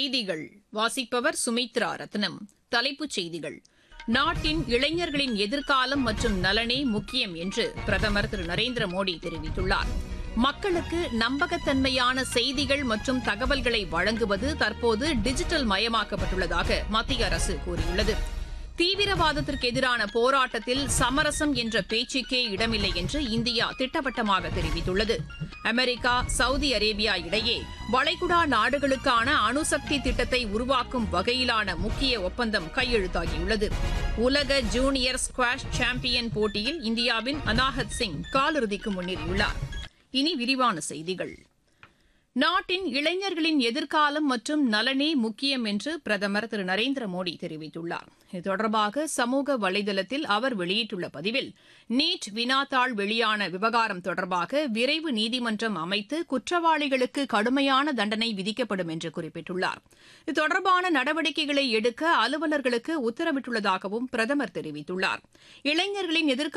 செய்திகள் வாசிப்பவர் சுமித்ரா ரத்னம் தலைப்புச் செய்திகள் நாட்டின் இளைஞர்களின் எதிர்காலம் மற்றும் நலனே முக்கியம் என்று பிரதமர் திரு நரேந்திர மோடி தெரிவித்துள்ளார் மக்களுக்கு நம்பகத்தன்மையான செய்திகள் மற்றும் தகவல்களை வழங்குவது தற்போது டிஜிட்டல் மயமாக்கப்பட்டுள்ளதாக மத்திய அரசு கூறியுள்ளது தீவிரவாதத்திற்கு எதிரான போராட்டத்தில் சமரசம் என்ற பேச்சுக்கே இடமில்லை என்று இந்தியா திட்டவட்டமாக தெரிவித்துள்ளது அமெரிக்கா சவுதி அரேபியா இடையே வளைகுடா நாடுகளுக்கான அணுசக்தி திட்டத்தை உருவாக்கும் வகையிலான முக்கிய ஒப்பந்தம் கையெழுத்தாகியுள்ளது உலக ஜூனியர் ஸ்குவாஷ் சாம்பியன் போட்டியில் இந்தியாவின் அனாஹத் சிங் காலிறுதிக்கு முன்னேறியுள்ளார் இனி விரிவான செய்திகள் நாட்டின் இளைஞர்களின் எதிர்காலம் மற்றும் நலனே முக்கியம் என்று பிரதமர் திரு நரேந்திர மோடி தெரிவித்துள்ளார் இது தொடர்பாக சமூக வலைதளத்தில் அவர் வெளியிட்டுள்ள பதிவில் நீட் வினாத்தாள் வெளியான விவகாரம் தொடர்பாக விரைவு நீதிமன்றம் அமைத்து குற்றவாளிகளுக்கு கடுமையான தண்டனை விதிக்கப்படும் என்று குறிப்பிட்டுள்ளார் இது தொடர்பான நடவடிக்கைகளை எடுக்க அலுவலர்களுக்கு உத்தரவிட்டுள்ளதாகவும் பிரதமர் தெரிவித்துள்ளார் இளைஞர்களின் எதிர்கால